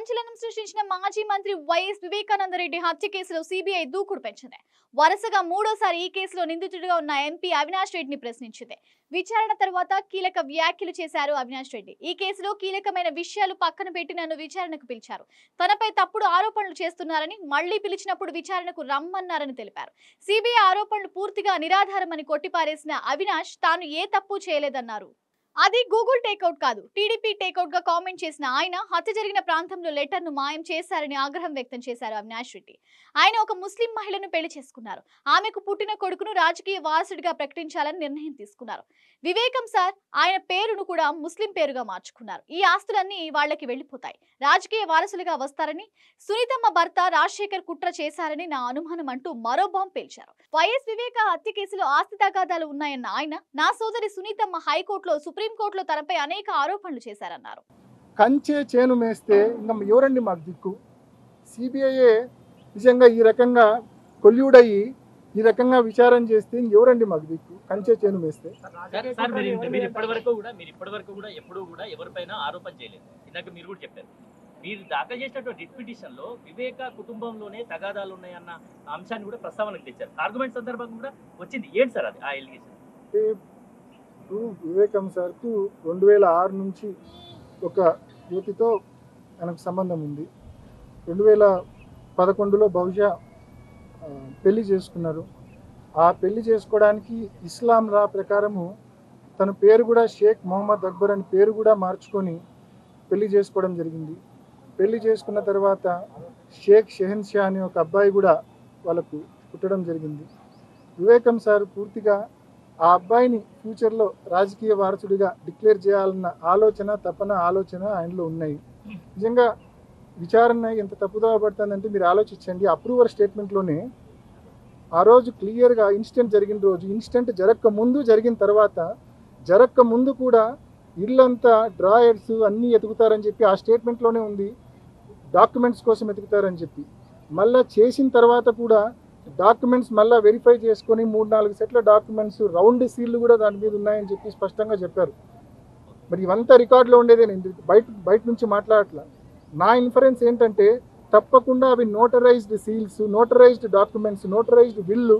సంచలనం సృష్టించిన మాజీ మంత్రి వైఎస్ వివేకానందరెడ్డి హత్య కేసులో సిబిఐ దూకుడు పెంచింది వరుసగా మూడోసారి ఈ కేసులో నిందితుడిగా ఉన్న ఎంపీ అవినాష్ రెడ్డిని ప్రశ్నించింది విచారణ తర్వాత కీలక వ్యాఖ్యలు చేశారు అవినాష్ రెడ్డి ఈ కేసులో కీలకమైన విషయాలు పక్కన పెట్టి నన్ను విచారణకు పిలిచారు తనపై తప్పుడు ఆరోపణలు చేస్తున్నారని మళ్లీ పిలిచినప్పుడు విచారణకు రమ్మన్నారని తెలిపారు సిబిఐ ఆరోపణలు పూర్తిగా నిరాధారమని కొట్టిపారేసిన అవినాష్ తాను ఏ తప్పు చేయలేదన్నారు అది గూగుల్ టేక్అవుట్ కాదు టీడీపీ టేక్అవుట్ గా కామెంట్ చేసిన ఆయన హత్య జరిగిన ప్రాంతంలో లెటర్ ను మాయం చేశారని ఆగ్రహం వ్యక్తం చేశారు అవినాష్ రెడ్డి ఆయన ఒక ముస్లిం మహిళను పెళ్లి చేసుకున్నారు ఆమెకు పుట్టిన కొడుకును రాజకీయ వారసుడిగా ప్రకటించాలని నిర్ణయం తీసుకున్నారు వివేకం సార్ ఆయన పేరును కూడా ముస్లిం పేరుగా మార్చుకున్నారు ఈ ఆస్తులన్నీ వాళ్ళకి వెళ్లిపోతాయి రాజకీయ వారసులుగా వస్తారని సునీతమ్మ భర్త రాజశేఖర్ కుట్ర చేశారని నా అనుమానం అంటూ మరో బాంబు పేల్చారు వైఎస్ వివేక హత్య కేసులో ఆస్తి తగాదాలు ఉన్నాయన్న ఆయన నా సోదరి సునీతమ్మ హైకోర్టులో సుప్రీంకోర్టులో తనపై అనేక ఆరోపణలు చేశారన్నారు కంచే చేను మేస్తే ఇంకా ఎవరండి మాకు దిక్కు సిబిఐఏ నిజంగా ఈ రకంగా కొల్యూడయ్యి ఈ రకంగా విచారణ చేస్తే ఇంకెవరండి మాకు దిక్కు కంచే చేను మేస్తే సార్ సార్ మీరు ఇంత- మీరు ఇప్పటి వరకు కూడా మీరు ఇప్పటి వరకు కూడా ఎప్పుడూ కూడా ఎవరిపైన ఆరోపణ చేయలేదు ఇందాక మీరు కూడా చెప్పారు మీరు దాఖలు చేసినటువంటి రిట్ పిటిషన్ లో వివేక కుటుంబంలోనే తగాదాలు ఉన్నాయన్న అంశాన్ని కూడా ప్రస్తావనకు తెచ్చారు ఆర్గ్యుమెంట్ సందర్భంగా కూడా వచ్చింది ఏంటి సార్ అది ఆ ఎలిగేషన్ అంటే ఇప్పుడు వివేకం సార్కు రెండు వేల ఆరు నుంచి ఒక యువతితో ఆయనకు సంబంధం ఉంది రెండు వేల పదకొండులో బహుశా ఆ, పెళ్లి చేసుకున్నారు ఆ పెళ్లి చేసుకోవడానికి ఇస్లాం రా ప్రకారము తన పేరు కూడా షేక్ మొహమ్మద్ అక్బర్ అని పేరు కూడా మార్చుకొని పెళ్లి చేసుకోవడం జరిగింది పెళ్లి చేసుకున్న తర్వాత షేక్ షెహన్ షా అనే ఒక అబ్బాయి కూడా వాళ్ళకు పుట్టడం జరిగింది వివేకం సార్ పూర్తిగా ఆ అబ్బాయిని ఫ్యూచర్లో రాజకీయ వారసుడిగా డిక్లేర్ చేయాలన్న ఆలోచన తపన ఆలోచన ఆయనలో ఉన్నాయి నిజంగా విచారణ ఎంత తప్పుదోవ పడుతుందంటే మీరు ఆలోచించండి అప్రూవర్ స్టేట్మెంట్లోనే ఆ రోజు క్లియర్గా ఇన్సిడెంట్ జరిగిన రోజు ఇన్సిడెంట్ జరగక ముందు జరిగిన తర్వాత జరగక ముందు కూడా ఇల్లంతా డ్రాయర్స్ అన్నీ ఎతుకుతారని చెప్పి ఆ స్టేట్మెంట్లోనే ఉంది డాక్యుమెంట్స్ కోసం ఎతుకుతారని చెప్పి మళ్ళా చేసిన తర్వాత కూడా డాక్యుమెంట్స్ మళ్ళీ వెరిఫై చేసుకొని మూడు నాలుగు సెట్ల డాక్యుమెంట్స్ రౌండ్ సీల్లు కూడా దాని మీద ఉన్నాయని చెప్పి స్పష్టంగా చెప్పారు మరి ఇవంతా రికార్డులో ఉండేదే నేను బయట బయట నుంచి మాట్లాడట్లా నా ఇన్ఫరెన్స్ ఏంటంటే తప్పకుండా అవి notarised seals notarised documents notarised bill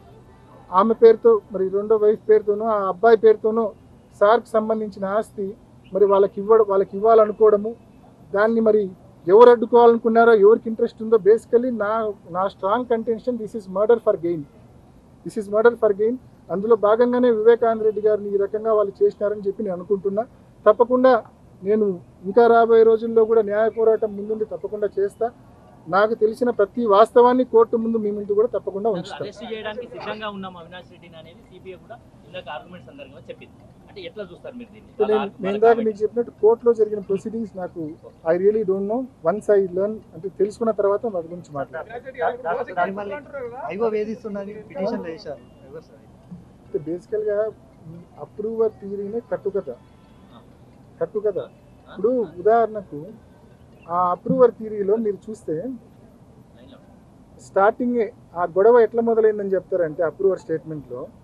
ఆమె పేరుతో మరి రెండో వైఫ్ పేరుతోనో ఆ అబ్బాయి పేరుతోనో సార్కి సంబంధించిన ఆస్తి మరి వాళ్ళకి ఇవ్వడం వాళ్ళకి ఇవ్వాలనుకోవడము దాన్ని మరి ఎవరు అడ్డుకోవాలనుకున్నారో ఎవరికి ఇంట్రెస్ట్ ఉందో బేసికలీ నా నా strong contention this is murder for gain this is murder for gain అందులో భాగంగానే వివేకానంద రెడ్డి గారిని ఈ రకంగా వాళ్ళు చేసినారని చెప్పి నేను అనుకుంటున్నా తప్పకుండా నేను ఇంకా రాబోయే రోజుల్లో కూడా న్యాయ పోరాటం ముందుండి తప్పకుండా చేస్తా నాకు తెలిసిన ప్రతి వాస్తవాన్ని కోర్టు ముందు మీ ముందు కూడా తప్పకుండా ఉంచుతాను అరెస్ట్ చేయడానికి సిద్ధంగా ఉన్నాం అవినాష్ రెడ్డిని అనేది సిబిఐ కూడా ఇందాక ఆర్గ్యుమెంట్ సందర్భంగా చెప్పింది అంటే ఎట్లా చూస్తారు మీరు దీన్ని సో నేను నేను ఇందాక మీకు చెప్పినట్టు కోర్టులో జరిగిన ప్రొసీడింగ్స్ నాకు I really don't know once I learn అంటే తెలుసుకున్న తర్వాత వాటి గురించి మాట్లాడతాను మిమ్మల్ని ఐవో వేధిస్తున్నది పిటిషన్ వేశారు ఎవరు సార్ అంటే బేసికల్గా అప్రూవర్ థియరీనే కట్టుకథ కట్టుకథ ఇప్పుడు ఉదాహరణకు ఆ అప్రూవర్ థియరీలో మీరు చూస్తే స్టార్టింగ్ ఆ గొడవ ఎట్లా మొదలైందని చెప్తారంటే అప్రూవర్ స్టేట్మెంట్లో